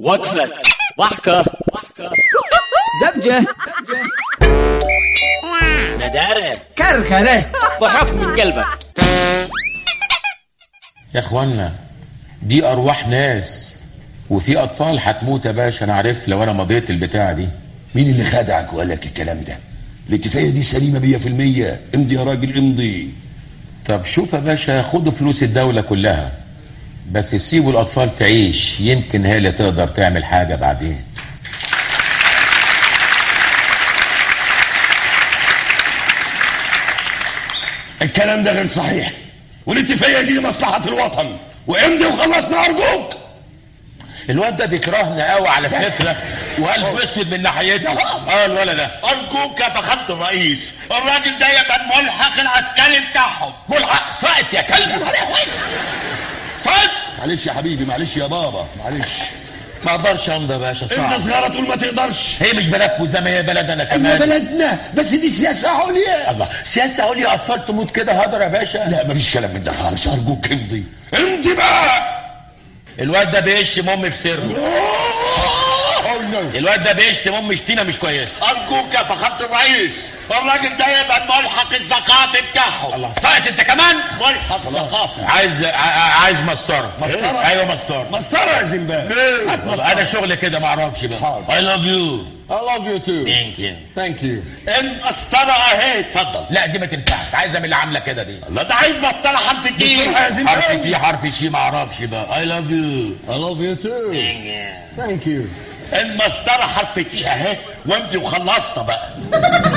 وقفة ضحكة زبجة ندارة كركرة ضحك من قلبك يا اخوانا دي ارواح ناس وفي اطفال هتموت يا باشا انا عرفت لو انا مضيت البتاع دي مين اللي خدعك وقال لك الكلام ده الاتفاقية دي سليمة مية في المية امضي يا راجل امضي طب شوف يا باشا خدوا فلوس الدولة كلها بس سيبوا الاطفال تعيش يمكن هي اللي تقدر تعمل حاجة بعدين الكلام ده غير صحيح والاتفاقية دي لمصلحة الوطن وامضي وخلصنا ارجوك الواد ده بيكرهنا قوي على فكرة وقلب اسود من ناحيتي اه الولد ده أرجوك يا فخامة الرئيس الراجل ده يبقى الملحق العسكري بتاعهم ملحق ساقط يا كلب ساقط معلش يا حبيبي معلش يا بابا معلش ما اقدرش امضي يا باشا انت صعب صغيرة طول ما تقدرش هي مش بلدكم زي ما هي بلد انا اما كمان بلدنا بس دي سياسة عليا الله سياسة اقول لي اطفال تموت كده هدر يا باشا لا مفيش كلام من ده خالص ارجوك امضي امضي بقى الواد ده بيشتم امي في سره الواد ده بيشتم امي شتيمه مش كويسه أرجوك يا فخامة الرئيس الراجل ده يبقى الملحق الثقافي بتاعهم الله ساقط انت كمان ملحق ثقافي عايز ع- ع- عايز مسطره مسطرة؟ ايوه مسطره مسطرة يا زنبال هات والله مسطرة انا شغل كده ما اعرفش بقى حاضر. I love you I love you too. Thank you Thank you. المسطرة أهي اتفضل لا دي ما تنفعش عايزه من اللي عامله كده دي لا ده عايز مسطرة حرف الدين بسرعة يا حرف زنبال تي حرف شي ما اعرفش بقى I love you I love you too. Thank you. المسطرة حرف تي أهي وامضي وخلصنا بقى